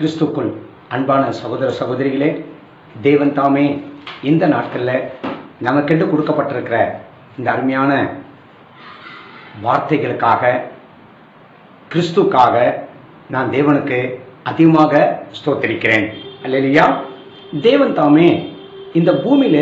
கிறிஸ்துக்குள் அன்பான சகோதர சகோதரிகளே தேவன் தாமே இந்த நாட்களில் நமக்கென்று கொடுக்கப்பட்டிருக்கிற இந்த அருமையான வார்த்தைகளுக்காக கிறிஸ்துக்காக நான் தேவனுக்கு அதிகமாக ஸ்தோத்திரிக்கிறேன் அல்லையா தேவன் தாமே இந்த பூமியில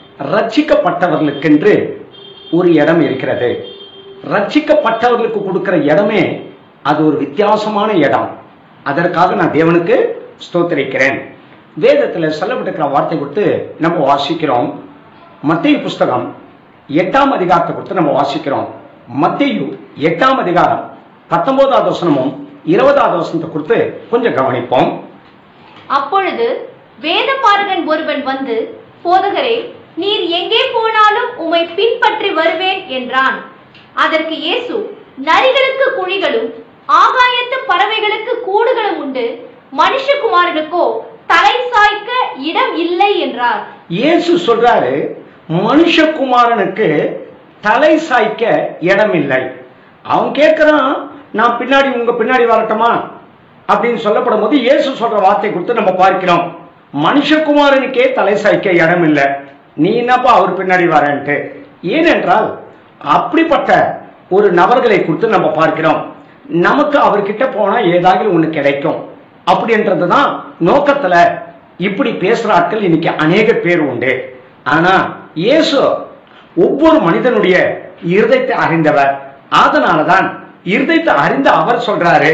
ரட்சிக்கப்பட்டவர்களுக்கென்று ஒரு இடம் இருக்கிறது ரட்சிக்கப்பட்டவர்களுக்கு கொடுக்கிற இடமே அது ஒரு வித்தியாசமான இடம் அதற்காக நான் தேவனுக்கு ஸ்தோத்திரிக்கிறேன் வேதத்தில் சொல்லப்பட்டிருக்கிற வார்த்தை கொடுத்து நம்ம வாசிக்கிறோம் மத்திய புஸ்தகம் எட்டாம் அதிகாரத்தை கொடுத்து நம்ம வாசிக்கிறோம் மத்தியு எட்டாம் அதிகாரம் பத்தொன்பதாவது வசனமும் இருபதாவது வசனத்தை கொடுத்து கொஞ்சம் கவனிப்போம் அப்பொழுது வேதபாரகன் ஒருவன் வந்து போதகரே நீர் எங்கே போனாலும் உம்மை பின்பற்றி வருவேன் என்றான் அதற்கு இயேசு நரிகளுக்கு குழிகளும் ஆகாயத்து பறவைகளுக்கு கூடுகளும் உண்டு மனுஷகுமாரனுக்கோ தலை சாய்க்க இடம் இல்லை என்றார் இயேசு சொல்றாரு மனுஷகுமாரனுக்கு தலை சாய்க்க இடம் இல்லை அவன் கேட்கிறான் நான் பின்னாடி உங்க பின்னாடி வரட்டுமா அப்படின்னு சொல்லப்படும் போது இயேசு சொல்ற வார்த்தை கொடுத்து நம்ம பார்க்கிறோம் மனுஷகுமாரனுக்கே தலை சாய்க்க இடம் இல்லை நீ என்னப்பா அவர் பின்னாடி வரேன்ட்டு ஏனென்றால் அப்படிப்பட்ட ஒரு நபர்களை கொடுத்து நம்ம பார்க்கிறோம் நமக்கு அவர்கிட்ட போனா ஏதாவது ஒண்ணு கிடைக்கும் அப்படின்றது தான் நோக்கத்துல இப்படி பேசுற ஆட்கள் இன்னைக்கு அநேக பேர் உண்டு ஆனா இயேசு ஒவ்வொரு மனிதனுடைய இருதயத்தை அறிந்தவர் அதனாலதான் இருதயத்தை அறிந்த அவர் சொல்றாரு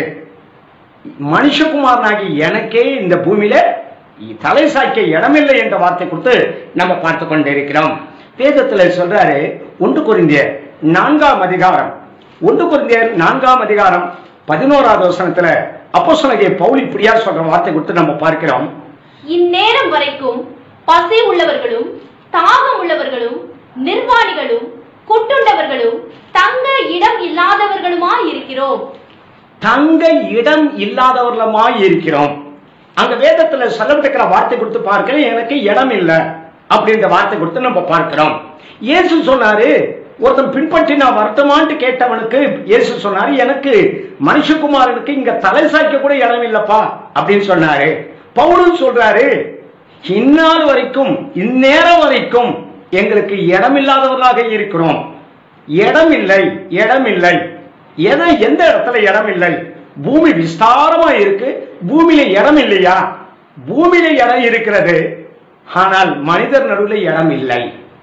மனுஷகுமாரனாகி எனக்கே இந்த பூமியில தலை சாய்க்க இடமில்லை என்ற வார்த்தை கொடுத்து நம்ம பார்த்து கொண்டிருக்கிறோம் வேதத்துல சொல்றாரு ஒன்று குறிந்திய நான்காம் அதிகாரம் ஒன்று குறிந்திய நான்காம் அதிகாரம் பதினோராவது வசனத்துல அப்போஸ்தலனாகிய பவுல் இப்படியா சொல்ற வார்த்தை கொடுத்து நம்ம பார்க்கிறோம் இந்நேரம் வரைக்கும் பசி உள்ளவர்களும் தாகம் உள்ளவர்களும் நிர்வாணிகளும் குட்டுண்டவர்களும் தங்க இடம் இல்லாதவர்களுமாய் இருக்கிறோம் தங்க இடம் இல்லாதவர்களுமாய் இருக்கிறோம் அங்க வேதத்துல சொல்லப்பட்டிருக்கிற வார்த்தை கொடுத்து பார்க்கிறேன் எனக்கு இடம் இல்லை அப்படின்ற வார்த்தை கொடுத்து நம்ம பார்க்கிறோம் இயேசு சொன்னாரு ஒருத்தன் பின்பற்றி நான் வருத்தமான்ட்டு கேட்டவனுக்கு இயேசு சொன்னாரு எனக்கு மனுஷகுமாரனுக்கு இங்க தலை சாய்க்க கூட இடம் இல்லப்பா அப்படின்னு சொன்னாரு பவுலும் சொல்றாரு இந்நாள் வரைக்கும் இந்நேரம் வரைக்கும் எங்களுக்கு இடம் இல்லாதவர்களாக இருக்கிறோம் இடம் இல்லை இடம் இல்லை எதை எந்த இடத்துல இடம் இல்லை பூமி விஸ்தாரமா இருக்கு பூமியில இடம் இல்லையா பூமியில இடம் இருக்கிறது ஆனால் மனிதர் நடுவில் இடம் இல்லை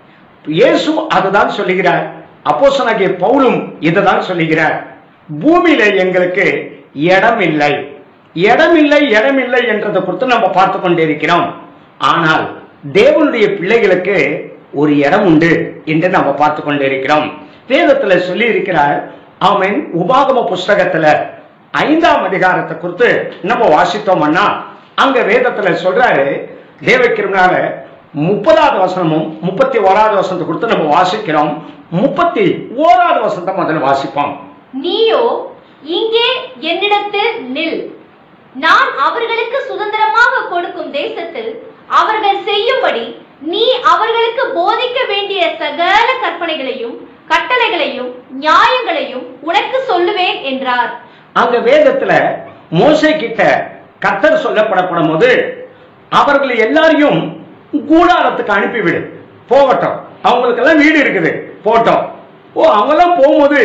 இயேசு அதுதான் சொல்லுகிறார் அப்போஸ்தலனாகிய பவுலும் இதுதான் சொல்லுகிறார் பூமியில எங்களுக்கு இடம் இல்லை இடம் இல்லை இடம் இல்லை என்றதை குறித்து நம்ம பார்த்து கொண்டிருக்கிறோம் ஆனால் தேவனுடைய பிள்ளைகளுக்கு ஒரு இடம் உண்டு என்று நம்ம பார்த்து கொண்டிருக்கிறோம் வேதத்துல சொல்லி இருக்கிறார் ஆமென் உபாகம புஸ்தகத்துல ஐந்தாம் அதிகாரத்தை குறித்து நம்ம வாசித்தோம்னா அங்க வேதத்துல சொல்றாரு தேவக்கிருமனால முப்பதாவது வசனமும் முப்பத்தி ஓராவது வசனத்தை கொடுத்து நம்ம வாசிக்கிறோம் முப்பத்தி ஓராவது வசனத்தை முதல்ல வாசிப்போம் நீயோ இங்கே என்னிடத்தில் நில் நான் அவர்களுக்கு சுதந்திரமாக கொடுக்கும் தேசத்தில் அவர்கள் செய்யும்படி நீ அவர்களுக்கு போதிக்க வேண்டிய சகல கற்பனைகளையும் கட்டளைகளையும் நியாயங்களையும் உனக்கு சொல்லுவேன் என்றார் அங்க வேதத்துல மோசே கிட்ட கத்தர் சொல்லப்படப்படும் போது அவர்கள் எல்லாரையும் கூடாரத்துக்கு அனுப்பிவிடு போகட்டும் அவங்களுக்கெல்லாம் வீடு இருக்குது போட்டோம் ஓ அவங்கெல்லாம் போகும்போது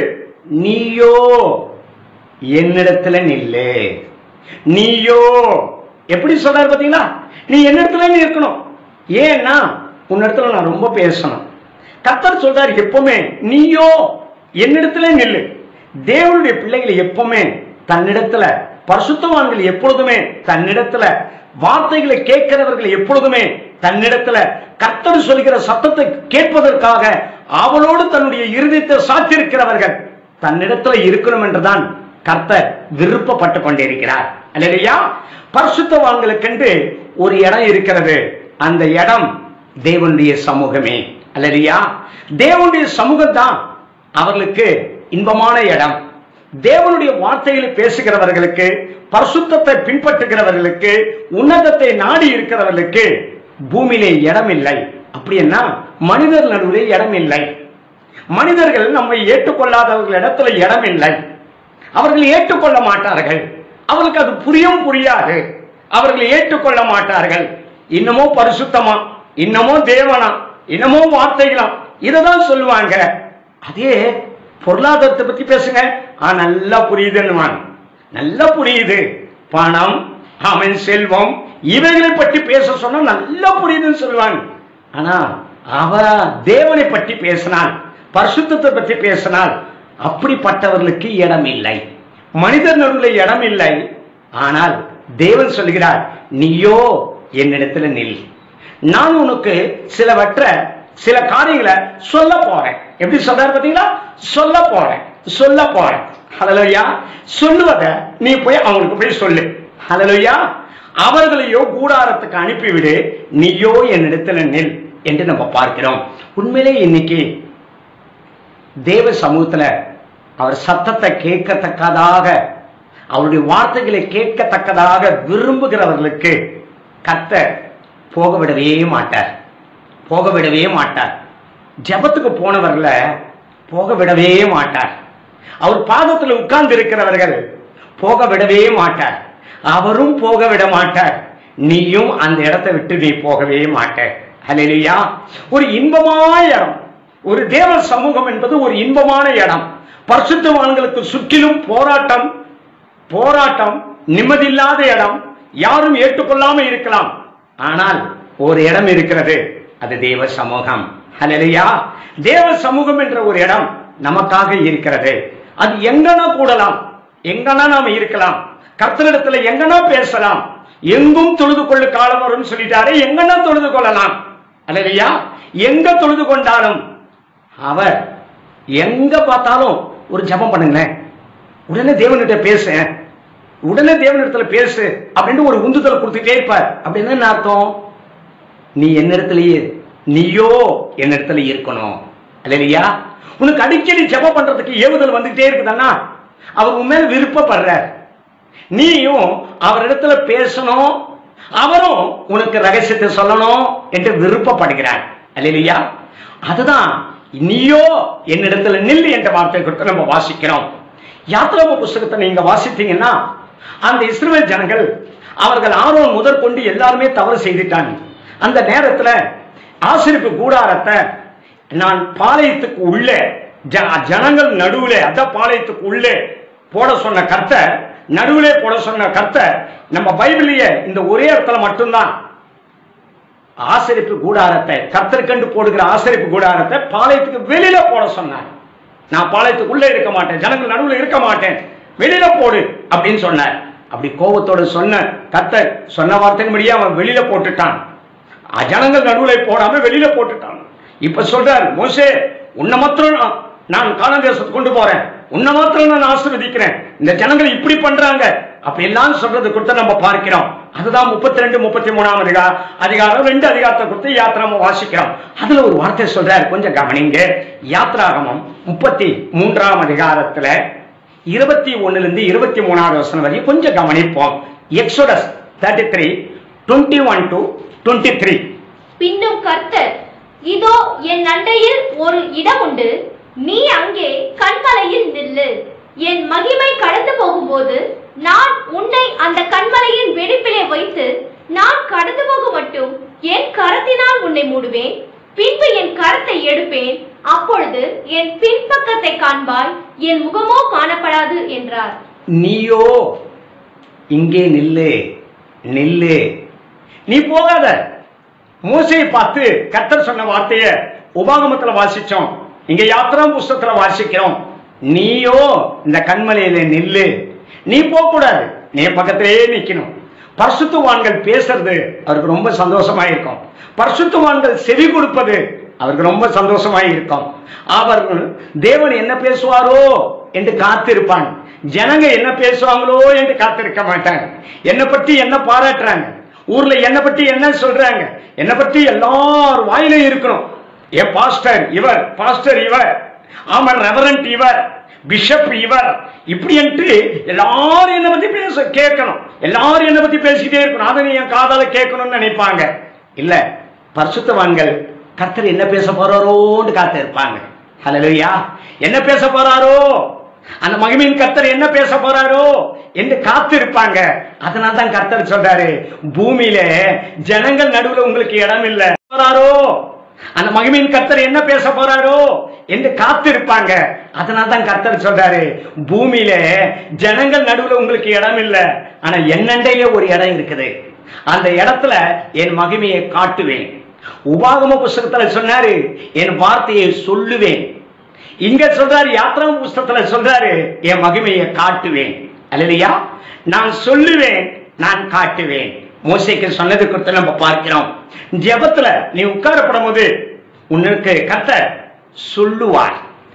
நீயோ என்னிடத்துல நில்லு நீயோ எப்படி சொல்றாரு பாத்தீங்களா நீ என்னிடத்துல நீ இருக்கணும் ஏன்னா உன்னிடத்துல நான் ரொம்ப பேசணும் கத்தர் சொல்றாரு எப்பவுமே நீயோ என்னிடத்துல நில்லு தேவனுடைய பிள்ளைகளை எப்பவுமே தன்னிடத்துல பரிசுத்தவான்கள் எப்பொழுதுமே தன்னிடத்துல வார்த்தைகளை கேட்கிறவர்கள் எப்பொழுதுமே தன்னிடத்துல கர்த்தர் சொல்கிற சத்தத்தை கேட்பதற்காக அவளோடு தன்னுடைய இருதயத்தை சாத்திருக்கிறவர்கள் தன்னிடத்துல இருக்கணும் என்றுதான் கர்த்தர் விருப்பப்பட்டு கொண்டிருக்கிறார் அல்லையா பரிசுத்தவான்களுக்கென்று ஒரு இடம் இருக்கிறது அந்த இடம் தேவனுடைய சமூகமே அல்லையா தேவனுடைய சமூகம் தான் அவர்களுக்கு இன்பமான இடம் தேவனுடைய வார்த்தைகளை பேசுகிறவர்களுக்கு பரிசுத்தத்தை பின்பற்றுகிறவர்களுக்கு உன்னதத்தை நாடி இருக்கிறவர்களுக்கு பூமியிலே இடம் இல்லை அப்படின்னா மனிதர் நடுவிலே இடம் இல்லை மனிதர்கள் நம்மை ஏற்றுக்கொள்ளாதவர்கள் இடத்துல இடம் இல்லை அவர்கள் ஏற்றுக்கொள்ள மாட்டார்கள் அவர்களுக்கு அது புரியும் புரியாது அவர்களை ஏற்றுக்கொள்ள மாட்டார்கள் இன்னமோ பரிசுத்தமா இன்னமோ தேவனா இன்னமோ வார்த்தைகளா இததான் சொல்லுவாங்க அதே பொருளாதாரத்தை பத்தி பேசுங்க ஆ நல்லா புரியுதுன்னுவாங்க நல்லா புரியுது பணம் அவன் செல்வம் இவைகளை பற்றி பேச சொன்னா நல்லா புரியுதுன்னு சொல்லுவாங்க ஆனா அவ தேவனை பற்றி பேசினாள் பரிசுத்தத்தை பற்றி பேசினால் அப்படிப்பட்டவர்களுக்கு இடம் இல்லை மனிதர் நடுவில் இடம் இல்லை ஆனால் தேவன் சொல்கிறார் நீயோ என்னிடத்துல நில் நான் உனக்கு சிலவற்ற சில காரியங்களை சொல்ல போறேன் எப்படி சொல்றாரு பாத்தீங்களா சொல்ல போறேன் சொல்ல போறேன் ஹலலோயா சொல்லுவத நீ போய் அவங்களுக்கு போய் சொல்லு ஹலலோயா அவர்களையோ கூடாரத்துக்கு அனுப்பிவிடு நீயோ என்னிடத்துல நில் என்று நம்ம பார்க்கிறோம் உண்மையிலே இன்னைக்கு தேவ சமூகத்துல அவர் சத்தத்தை கேட்கத்தக்கதாக அவருடைய வார்த்தைகளை கேட்கத்தக்கதாக விரும்புகிறவர்களுக்கு கர்த்தர் போக விடவே மாட்டார் போக விடவே மாட்டார் ஜெபத்துக்கு போனவர்களை போக விடவே மாட்டார் அவர் பாதத்தில் உட்கார்ந்து இருக்கிறவர்கள் போக விடவே மாட்டார் அவரும் போக விட மாட்டார் நீயும் அந்த இடத்தை விட்டு நீ போகவே மாட்ட ஹalleluya ஒரு இன்பமான இடம் ஒரு தேவ சமூகம் என்பது ஒரு இன்பமான இடம் பரிசுத்தவான்களுக்கு சுற்றிலும் போராட்டம் போராட்டம் நிம்மதியில்லாத இடம் யாரும் ஏற்றுக்கொள்ளாம இருக்கலாம் ஆனால் ஒரு இடம் இருக்கிறது அது தேவ சமூகம் ஹalleluya தேவ சமூகம் என்ற ஒரு இடம் நமக்காக இருக்கிறது அது எங்கனா கூடலாம் எங்கனா நாம இருக்கலாம் கர்த்தரிடத்துல எங்கனா பேசலாம் எங்கும் தொழுது கொள்ளு காலம் வரும்னு சொல்லிட்டாரு எங்கனா தொழுது கொள்ளலாம் அல்லையா எங்க தொழுது கொண்டாலும் அவர் எங்க பார்த்தாலும் ஒரு ஜெபம் பண்ணுங்களேன் உடனே தேவன்கிட்ட பேச உடனே தேவனிடத்துல பேசு அப்படின்னு ஒரு உந்துதல் கொடுத்துட்டே இருப்பார் அப்படின்னு என்ன அர்த்தம் நீ என்னிடத்திலேயே நீயோ என்னிடத்துல இருக்கணும் இல்லையா உனக்கு அடிக்கடி ஜெபம் பண்றதுக்கு ஏவுதல் வந்துட்டே இருக்குதுன்னா அவர் உன் மேல விருப்பப்படுறார் நீயும் அவரிடத்துல பேசணும் அவரும் உனக்கு ரகசியத்தை சொல்லணும் என்று விருப்பப்படுகிறார் அல்லையா அதுதான் நீயோ என்னிடத்துல நில் என்ற வார்த்தை கொடுத்து நம்ம வாசிக்கிறோம் யாத்திராம புஸ்தகத்தை நீங்க வாசித்தீங்கன்னா அந்த இஸ்ரவேல் ஜனங்கள் அவர்கள் ஆர்வம் முதற்கொண்டு எல்லாருமே தவறு செய்துட்டாங்க அந்த நேரத்துல ஆசிரிப்பு கூடாரத்தை நான் பாளையத்துக்கு உள்ளே ஜ- ஜனங்கள் நடுவுல அத பாளையத்துக்கு உள்ளே போட சொன்ன கர்த்தர் நடுவுலே போட சொன்ன கர்த்தர் நம்ம பைபிளிய இந்த ஒரே இடத்துல மட்டும்தான் ஆசரிப்பு கூடாரத்தை கர்த்தருக்கண்டு போடுகிற ஆசரிப்பு கூடாரத்தை பாளையத்துக்கு வெளியில போட சொன்னார் நான் பாளையத்துக்கு உள்ள இருக்க மாட்டேன் ஜனங்கள் நடுவுல இருக்க மாட்டேன் வெளியில போடு அப்படின்னு சொன்னார் அப்படி கோபத்தோட சொன்ன கர்த்தர் சொன்ன வார்த்தையின்படியே அவன் வெளியில போட்டுட்டான் அ, ஜனங்கள் நடுவுல போடாம வெளியில போட்டுட்டான் இப்ப சொல்றார் மோசே உன்னை மாத்திரம் நான்- நான் கானான் தேசத்துக்கு கொண்டு போறேன் உன்னை மாத்திரம் நான் ஆசீர்வதிக்கிறேன் இந்த ஜனங்கள் இப்படி பண்றாங்க அப்படி எல்லாம் சொல்றது கொடுத்து நம்ம பார்க்கிறோம் அதுதான் முப்பத்தி ரெண்டு முப்பத்தி மூணாம் அதிகாரம் அதிகாரம் ரெண்டு அதிகாரத்தை கொடுத்து யாத்திராம வாசிக்கிறோம் அதுல ஒரு வார்த்தை சொல்றாரு கொஞ்சம் கவனிங்க யாத்ராகமம் முப்பத்தி மூன்றாம் அதிகாரத்துல இருபத்தி ஒண்ணுல இருந்து இருபத்தி மூணாவது வசனம் வரையும் கொஞ்சம் கவனிப்போம் Exodus thirty three twenty one to twenty three பின்னும் கர்த்தர் இதோ என் அண்டையில் ஒரு இடம் உண்டு நீ அங்கே கண்மலையில் நில்லு என் மகிமை கடந்து போகும்போது நான் உன்னை அந்த கண்மலையின் வெடிப்பிலே வைத்து நான் கடந்து போக மட்டும் என் கரத்தினால் உன்னை மூடுவேன் பின்பு என் கரத்தை எடுப்பேன் அப்பொழுது என் பின்பக்கத்தை காண்பாய் என் முகமோ காணப்படாது என்றார் நீயோ இங்கே நில்லு நில்லு நீ போகாத மோசையை பார்த்து கர்த்தர் சொன்ன வார்த்தைய உபாகமத்துல வாசிச்சோம் இங்க யாத்திராம் புஸ்தகத்துல வாசிக்கிறோம் நீயோ இந்த கண்மலையில நில்லு நீ போக கூடாது நீ பக்கத்திலேயே நிக்கணும் பரிசுத்தவான்கள் பேசுறது அவருக்கு ரொம்ப சந்தோஷமா இருக்கும் பரிசுத்தவான்கள் செவி கொடுப்பது அவருக்கு ரொம்ப சந்தோஷமா இருக்கும் அவர் தேவன் என்ன பேசுவாரோ என்று காத்திருப்பான் ஜனங்க என்ன பேசுவாங்களோ என்று காத்திருக்க மாட்டாங்க என்னை பற்றி என்ன பாராட்டுறாங்க ஊர்ல என்னை பற்றி என்ன சொல்றாங்க என்னை பற்றி எல்லார் வாயிலும் இருக்கணும் ஏ பாஸ்டர் இவர் பாஸ்டர் இவர் ஆமாம் ரெவரண்ட் இவர் பிஷப் இவர் இப்படி என்று எல்லாரும் என்னை பத்தி பேச கேட்கணும் எல்லாரும் என்னை பத்தி பேசிக்கிட்டே இருக்கணும் அதை நீ என் காதால கேட்கணும்னு நினைப்பாங்க இல்ல பரிசுத்தவான்கள் கர்த்தர் என்ன பேச போறாரோன்னு காத்து இருப்பாங்க ஹalleluya என்ன பேச போறாரோ அந்த மகிமையின் கர்த்தர் என்ன பேச போறாரோ என்று காத்து இருப்பாங்க அதனால தான் கர்த்தர் சொல்றாரு பூமியில ஜனங்கள் நடுவுல உங்களுக்கு இடம் இல்ல போறாரோ அந்த மகிமையின் கர்த்தர் என்ன பேச போறாரோ என்று காத்து இருப்பாங்க அதனால தான் கர்த்தர் சொல்றாரு பூமியில ஜனங்கள் நடுவுல உங்களுக்கு இடம் இல்ல ஆனா என்னண்டையில ஒரு இடம் இருக்குது அந்த இடத்துல என் மகிமையை காட்டுவேன் உபாகம புஸ்தகத்துல சொன்னாரு என் வார்த்தையை சொல்லுவேன் இங்க சொல்றாரு யாத்திராம் புஸ்தகத்துல சொல்றாரு என் மகிமையை காட்டுவேன் அல்லையா நான் சொல்லுவேன் நான் காட்டுவேன் மோசைக்கு சொன்னது குறித்து நம்ம பார்க்கிறோம் ஜெபத்துல நீ உட்காரப்படும் போது உனக்கு கர்த்தர் சொல்லுவார்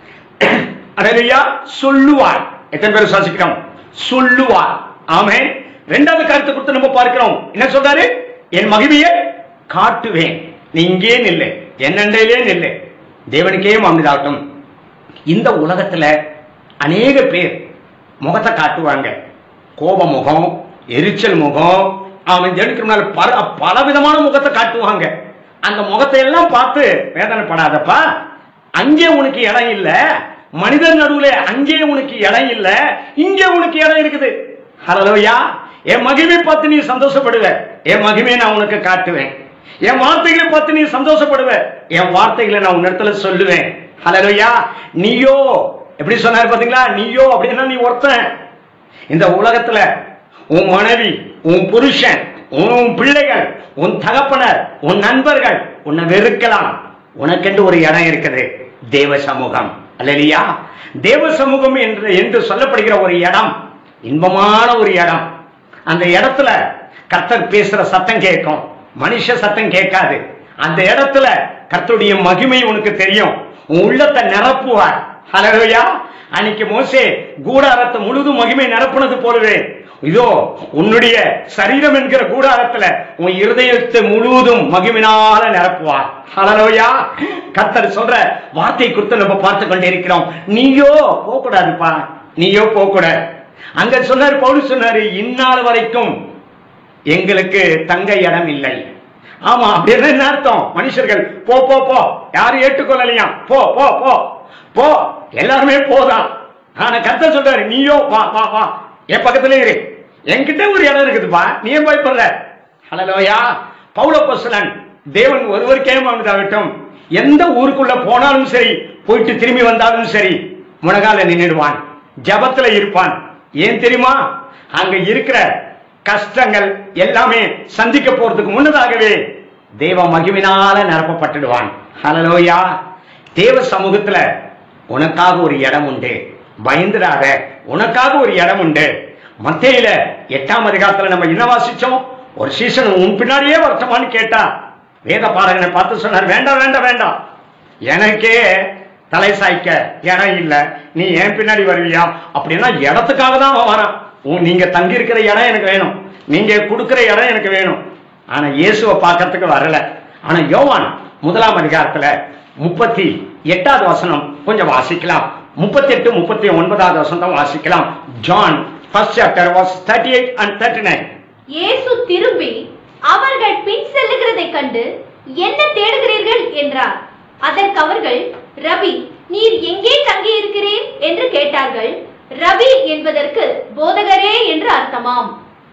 அல்லையா சொல்லுவார் எத்தனை பேர் சுவாசிக்கிறோம் சொல்லுவார் ஆமே ரெண்டாவது கருத்து கொடுத்து நம்ம பார்க்கிறோம் என்ன சொல்றாரு என் மகிமையை காட்டுவேன் நீ இங்கே நில்லு என்னண்டையிலே நில்லு தேவனுக்கே மாமிதாகட்டும் இந்த உலகத்துல அநேக பேர் முகத்தை காட்டுவாங்க கோப முகம் எரிச்சல் முகம் அவன் ஜெனிக்கு முன்னால பல பல விதமான முகத்தை காட்டுவாங்க அந்த முகத்தை எல்லாம் பார்த்து வேதனைப்படாதப்பா அங்கே உனக்கு இடம் இல்ல மனிதன் நடுவுல அங்கே உனக்கு இடம் இல்ல இங்கே உனக்கு இடம் இருக்குது ஹலோயா என் மகிமை பார்த்து நீ சந்தோஷப்படுவ என் மகிமையை நான் உனக்கு காட்டுவேன் என் வார்த்தைகளை பார்த்து நீ சந்தோஷப்படுவ என் வார்த்தைகளை நான் உன்னிடத்துல சொல்லுவேன் ஹலோயா நீயோ எப்படி சொன்னாரு பாத்தீங்களா நீயோ அப்படின்னா நீ ஒருத்தன் இந்த உலகத்துல உன் மனைவி உன் புருஷன் உன் பிள்ளைகள் உன் தகப்பனர் உன் நண்பர்கள் உன்னை வெறுக்கலாம் உனக்கென்று ஒரு இடம் இருக்குது தேவ சமூகம் அல்லையா தேவ சமூகம் என்று என்று சொல்லப்படுகிற ஒரு இடம் இன்பமான ஒரு இடம் அந்த இடத்துல கர்த்தர் பேசுற சத்தம் கேட்கும் மனுஷ சத்தம் கேட்காது அந்த இடத்துல கர்த்தருடைய மகிமை உனக்கு தெரியும் உன் உள்ளத்தை நிரப்புவார் ஹலோயா அன்னைக்கு மோசே கூடாரத்தை முழுதும் மகிமை நிரப்புனது போலவே இதோ உன்னுடைய சரீரம் என்கிற கூடாரத்துல உன் இருதயத்தை முழுவதும் மகிமினால நிரப்புவார் ஹலோயா கர்த்தர் சொல்ற வார்த்தை குறித்து நம்ம பார்த்து கொண்டிருக்கிறோம் நீயோ போக கூடாதுப்பா நீயோ போக கூடாது அங்க சொன்னாரு பவுல் சொன்னாரு இந்நாள் வரைக்கும் எங்களுக்கு தங்க இடம் இல்லை ஆமா அப்படின்னு என்ன அர்த்தம் மனுஷர்கள் போ போ போ யாரும் ஏற்றுக்கொள்ளலையா போ போ போ போ எல்லாருமே போதான் ஆனா கர்த்தர் சொல்றாரு நீயோ வா வா வா என் பக்கத்துல இரு என்கிட்ட ஒரு இடம் இருக்குதுப்பா நீ ஏன் பயப்படுற ஹலலோயா பவுல பொசலன் தேவன் ஒருவருக்கே மாமிதாகட்டும் எந்த ஊருக்குள்ள போனாலும் சரி போயிட்டு திரும்பி வந்தாலும் சரி முனகால நின்றுடுவான் ஜபத்துல இருப்பான் ஏன் தெரியுமா அங்க இருக்கிற கஷ்டங்கள் எல்லாமே சந்திக்க போறதுக்கு முன்னதாகவே தேவ மகிமினால நிரப்பப்பட்டுடுவான் ஹலலோயா தேவ சமூகத்துல உனக்காக ஒரு இடம் உண்டு பயந்துடாத உனக்காக ஒரு இடம் உண்டு மத்தியில எட்டாம் அதிகாரத்துல நம்ம என்ன வாசிச்சோம் ஒரு சீசன் உன் பின்னாடியே வருத்தமான்னு கேட்டா வேத பாடகனை பார்த்து சொன்னார் வேண்டாம் வேண்டாம் வேண்டாம் எனக்கே தலை சாய்க்க இடம் இல்ல நீ ஏன் பின்னாடி வருவியா அப்படின்னா இடத்துக்காக தான் அவன் வரான் உன் நீங்க தங்கி இருக்கிற இடம் எனக்கு வேணும் நீங்க கொடுக்கிற இடம் எனக்கு வேணும் ஆனா இயேசுவை பார்க்கறதுக்கு வரல ஆனா யோவான் முதலாம் அதிகாரத்துல முப்பத்தி எட்டாவது வசனம் கொஞ்சம் வாசிக்கலாம் முப்பத்தி எட்டு முப்பத்தி ஒன்பதாவது வசனம் வாசிக்கலாம் John first chapter verse thirty eight and thirty nine இயேசு திரும்பி அவர்கள் பின் செல்லுகிறதைக் கண்டு என்ன தேடுகிறீர்கள் என்றார் அதற்கு அவர்கள் ரபி நீர் எங்கே தங்கி இருக்கிறீர் என்று கேட்டார்கள் ரபி என்பதற்கு போதகரே என்று அர்த்தமாம்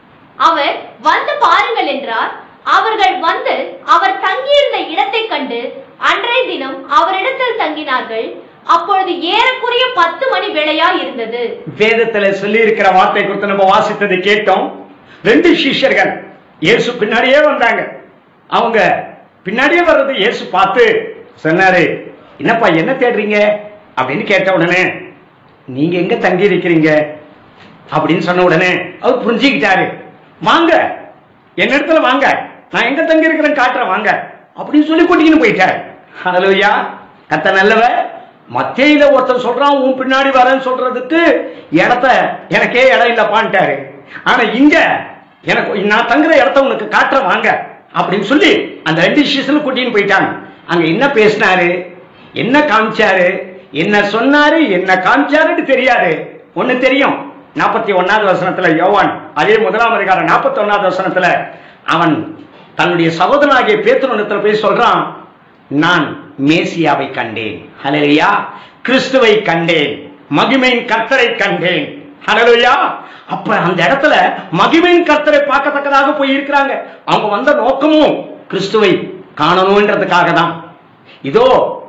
அவர் வந்து பாருங்கள் என்றார் அவர்கள் வந்து அவர் தங்கியிருந்த இடத்தைக் கண்டு அன்றைய தினம் அவரிடத்தில் தங்கினார்கள் அப்பொழுது ஏறக்குறைய பத்து மணி வேளையா இருந்தது வேதத்துல சொல்லி இருக்கிற வார்த்தை குறித்து நம்ம வாசித்ததை கேட்டோம் ரெண்டு சிஷ்யர்கள் இயேசு பின்னாடியே வந்தாங்க அவங்க பின்னாடியே வர்றது இயேசு பார்த்து சொன்னாரு என்னப்பா என்ன தேடுறீங்க அப்படின்னு கேட்ட உடனே நீங்க எங்க தங்கி இருக்கிறீங்க அப்படின்னு சொன்ன உடனே அவர் புரிஞ்சுக்கிட்டாரு வாங்க என் இடத்துல வாங்க நான் எங்க தங்கி இருக்கிறேன் காட்டுறேன் வாங்க அப்படின்னு சொல்லி கூட்டிக்கின்னு போயிட்டார் ஹalleluya கத்த நல்லவ மத்தியில ஒருத்தர் சொல்றான் உன் பின்னாடி வரேன்னு சொல்றதுக்கு இடத்த எனக்கே இடம் இல்லப்பான்ட்டாரு ஆனா இங்க எனக்கு நான் தங்குற இடத்த உனக்கு காட்டுறேன் வாங்க அப்படின்னு சொல்லி அந்த ரெண்டு சிஷியர்களும் கூட்டின்னு போயிட்டாங்க அங்க என்ன பேசினாரு என்ன காமிச்சாரு என்ன சொன்னாரு என்ன காமிச்சாருன்னு தெரியாது ஒண்ணு தெரியும் நாற்பத்தி ஒன்னாவது வசனத்துல யோவான் அதே முதலாம் அதிகாரம் நாற்பத்தி ஒன்னாவது வசனத்துல அவன் தன்னுடைய சகோதரனாகிய பேத்துனத்துல போய் சொல்றான் நான் மேசியாவை கண்டேன் ஹalleluya கிறிஸ்துவை கண்டேன் மகிமையின் கர்த்தரை கண்டேன் ஹalleluya அப்ப அந்த இடத்துல மகிமையின் கர்த்தரை பார்க்கத்தக்கதாக போய் இருக்கிறாங்க அவங்க வந்த நோக்கமும் கிறிஸ்துவை காணணும்ன்றதுக்காக தான் இதோ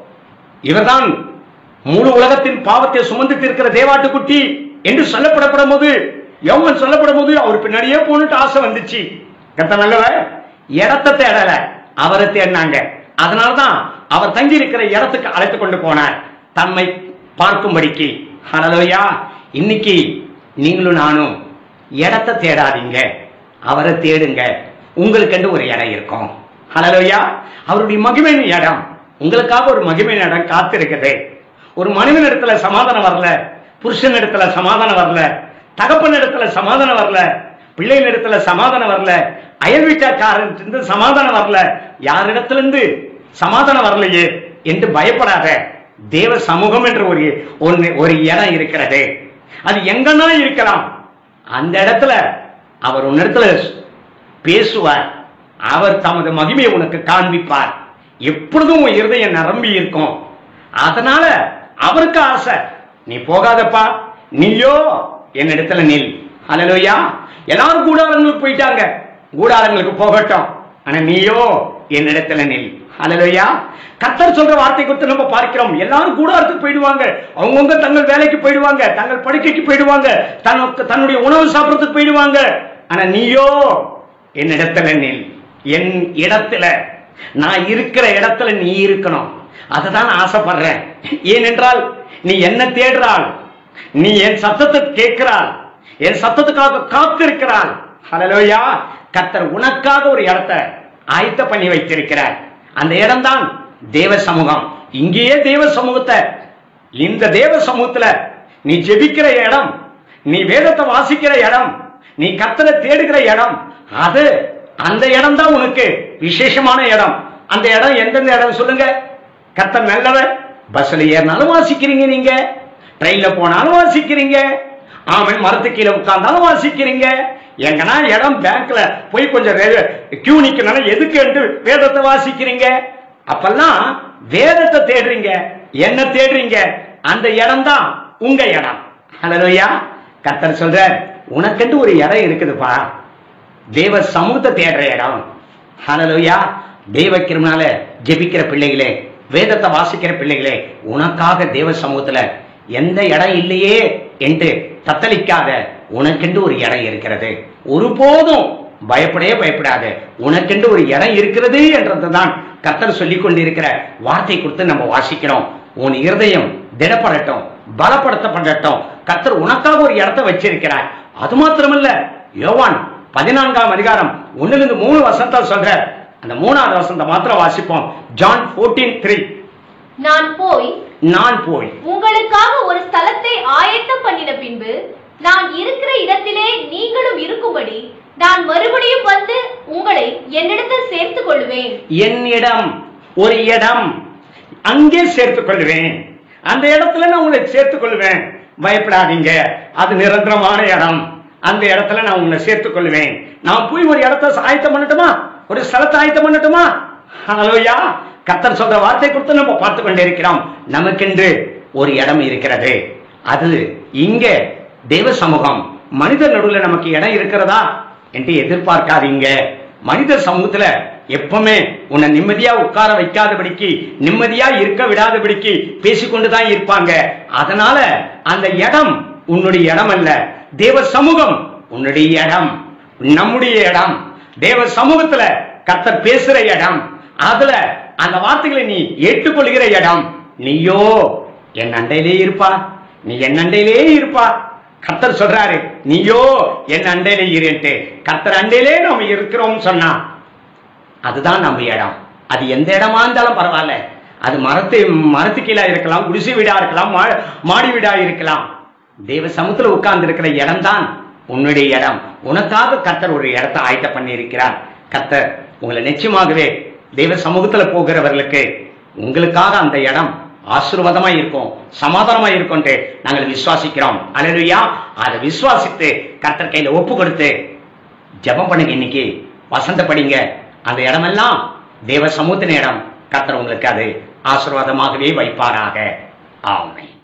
இவர்தான் முழு உலகத்தின் பாவத்தை சுமந்து தீர்க்கிற தேவாட்டுக்குட்டி என்று சொல்லப்படப்படும் போது யௌவன் சொல்லப்படும் போது அவர் பின்னாடியே போனுட்டு ஆசை வந்துச்சு கத்த நல்லவ இடத்தை தேடல அவரை தேடினாங்க அதனாலதான் அவர் தங்கி இருக்கிற இடத்துக்கு அழைத்து கொண்டு போனார் தம்மை பார்க்கும்படிக்கு ஹலலோயா இன்னைக்கு நீங்களும் நானும் இடத்தை தேடாதீங்க அவரை தேடுங்க உங்களுக்கென்று ஒரு இடம் இருக்கும் ஹலலோயா அவருடைய மகிமையின் இடம் உங்களுக்காக ஒரு மகிமையின் இடம் காத்திருக்குது ஒரு மனிதன் இடத்துல சமாதானம் வரல புருஷன் இடத்துல சமாதானம் வரல தகப்பன் இடத்துல சமாதானம் வரல பிள்ளைகள் இடத்துல சமாதானம் வரல அயல் வீட்டாக்காரன் இருந்து சமாதானம் வரல யாரிடத்துல இருந்து சமாதானம் வரலையே என்று பயப்படாத தேவ சமூகம் என்ற ஒரு ஒன்னு ஒரு இடம் இருக்கிறது அது எங்கன்னா இருக்கலாம் அந்த இடத்துல அவர் உன்னிடத்துல பேசுவார் அவர் தமது மகிமையை உனக்கு காண்பிப்பார் எப்பொழுதும் உன் இருதயம் நிரம்பி இருக்கும் அதனால அவருக்கு ஆசை நீ போகாதப்பா நீயோ என்னிடத்துல நில் ஹalleluya எல்லாரும் கூடாரங்களுக்கு போயிட்டாங்க கூடாரங்களுக்கு போகட்டும் ஆனா நீயோ என்னிடத்துல நில் ஹalleluya கர்த்தர் சொல்ற வார்த்தை குறித்து நம்ம பார்க்கிறோம் எல்லாரும் கூடாரத்துக்கு போயிடுவாங்க அவங்கவுங்க தங்கள் வேலைக்கு போயிடுவாங்க தங்கள் படுக்கைக்கு போயிடுவாங்க தனக்கு தன்னுடைய உணவு சாப்பிடறதுக்கு போயிடுவாங்க ஆனா நீயோ என்னிடத்துல நில் என் இடத்துல நான் இருக்கிற இடத்துல நீ இருக்கணும் அதை தான் ஆசைப்படுறேன் ஏனென்றால் நீ என்ன தேடுறாள் நீ என் சத்தத்தை கேட்கிறாள் என் சத்தத்துக்காக காத்திருக்கிறாள் ஹalleluya கர்த்தர் உனக்காக ஒரு இடத்தை ஆயத்த பண்ணி வைத்திருக்கிறார் அந்த இடம்தான் தேவ சமூகம் இங்கேயே தேவ சமூகத்தை இந்த தேவ சமூகத்துல நீ ஜெபிக்கிற இடம் நீ வேதத்தை வாசிக்கிற இடம் நீ கர்த்தரை தேடுகிற இடம் அது அந்த இடம் தான் உனக்கு விசேஷமான இடம் அந்த இடம் எந்தெந்த இடம் சொல்லுங்க கர்த்தர் நல்லவர் பஸ்ல ஏறினாலும் வாசிக்கிறீங்க நீங்க ட்ரெயின்ல போனாலும் வாசிக்கிறீங்க ஆமன் மரத்து கீழே உட்கார்ந்தாலும் வாசிக்கிறீங்க எங்கன்னா இடம் பேங்க்ல போய் கொஞ்சம் கியூ நிக்கணும் எதுக்கு என்று வேதத்தை வாசிக்கிறீங்க அப்பெல்லாம் வேதத்தை தேடுறீங்க என்ன தேடுறீங்க அந்த இடம் தான் உங்க இடம் ஹலோயா கர்த்தர் சொல்ற உனக்கென்று ஒரு இடம் இருக்குதுப்பா தேவ சமூகத்தை தேடுற இடம் ஹalleluya தேவ கிருமனால ஜெபிக்கிற பிள்ளைகளே வேதத்தை வாசிக்கிற பிள்ளைகளே உனக்காக தேவ சமூகத்துல எந்த இடம் இல்லையே என்று தத்தளிக்காத உனக்கென்று ஒரு இடம் இருக்கிறது ஒருபோதும் பயப்படவே பயப்படாத உனக்கென்று ஒரு இடம் இருக்கிறது என்றதுதான் கர்த்தர் சொல்லிக் கொண்டிருக்கிற வார்த்தை கொடுத்து நம்ம வாசிக்கிறோம் உன் இருதயம் திடப்படட்டும் பலப்படுத்தப்படட்டும் கர்த்தர் உனக்காக ஒரு இடத்தை வச்சிருக்கிறார் அது மாத்திரமல்ல யோவான் பதினான்காம் அதிகாரம் ஒண்ணுல இருந்து மூணு வசனத்தை சொல்ற அந்த மூணாவது வசனத்தை மாத்திரம் வாசிப்போம் ஜான் 14 த்ரீ நான் போய் நான் போய் உங்களுக்காக ஒரு ஸ்தலத்தை ஆயத்தம் பண்ணின பின்பு நான் இருக்கிற இடத்திலே நீங்களும் இருக்கும்படி நான் மறுபடியும் வந்து உங்களை என்னிடத்தில் சேர்த்துக் கொள்வேன் என் இடம் ஒரு இடம் அங்கே சேர்த்துக் கொள்வேன் அந்த இடத்துல நான் உங்களை சேர்த்துக் கொள்வேன் பயப்படாதீங்க அது நிரந்தரமான இடம் அந்த இடத்துல நான் உங்களை சேர்த்துக் கொள்வேன் நான் போய் ஒரு இடத்த ஆயத்தம் பண்ணட்டுமா ஒரு ஸ்தலத்தை ஆயத்தம் பண்ணட்டுமா ஹalleluya கர்த்தர் சொல்ற வார்த்தை கொடுத்து நம்ம பார்த்து கொண்டிருக்கிறோம் நமக்கென்று ஒரு இடம் இருக்கிறது அது இங்க தேவ சமூகம் மனித நடுவுல நமக்கு இடம் இருக்கிறதா என்று எதிர்பார்க்காதீங்க மனித சமூகத்துல எப்பவுமே உன்னை நிம்மதியா உட்கார வைக்காதபடிக்கு நிம்மதியா இருக்க விடாதபடிக்கு பேசிக்கொண்டுதான் இருப்பாங்க அதனால அந்த இடம் உன்னுடைய இடம் அல்ல தேவ சமூகம் உன்னுடைய இடம் நம்முடைய இடம் தேவ சமூகத்துல கர்த்தர் பேசுற இடம் அதுல அந்த வார்த்தைகளை நீ ஏற்றுக்கொள்கிற இடம் நீயோ என் அண்டையிலே இருப்பா நீ என் அண்டையிலே இருப்பா கர்த்தர் சொல்றாரு நீயோ என் அண்டையிலே இருன்ட்டு கர்த்தர் அண்டையிலே நாம இருக்கிறோம் சொன்னா அதுதான் நம்ம இடம் அது எந்த இடமா இருந்தாலும் பரவாயில்ல அது மரத்து மரத்து கீழே இருக்கலாம் குடிசை வீடா இருக்கலாம் மா- மாடி வீடா இருக்கலாம் தேவ சமுத்திர உட்கார்ந்து இருக்கிற இடம் தான் உன்னுடைய இடம் உனக்காக கர்த்தர் ஒரு இடத்தை ஆயத்த பண்ணி இருக்கிறார் கர்த்தர் உங்களை நிச்சயமாகவே தெய்வ சமூகத்துல போகிறவர்களுக்கு உங்களுக்காக அந்த இடம் ஆசீர்வாதமா இருக்கும் சமாதானமா இருக்கும்ட்டு நாங்கள் விசுவாசிக்கிறோம் அல்லேலூயா அதை விசுவாசித்து கர்த்தர் கையில ஒப்பு கொடுத்து ஜெபம் பண்ணுங்க இன்னைக்கு வசந்த படிங்க அந்த இடமெல்லாம் தேவ சமூகத்தின இடம் கர்த்தர் உங்களுக்கு அது ஆசீர்வாதமாகவே வைப்பாராக ஆமென்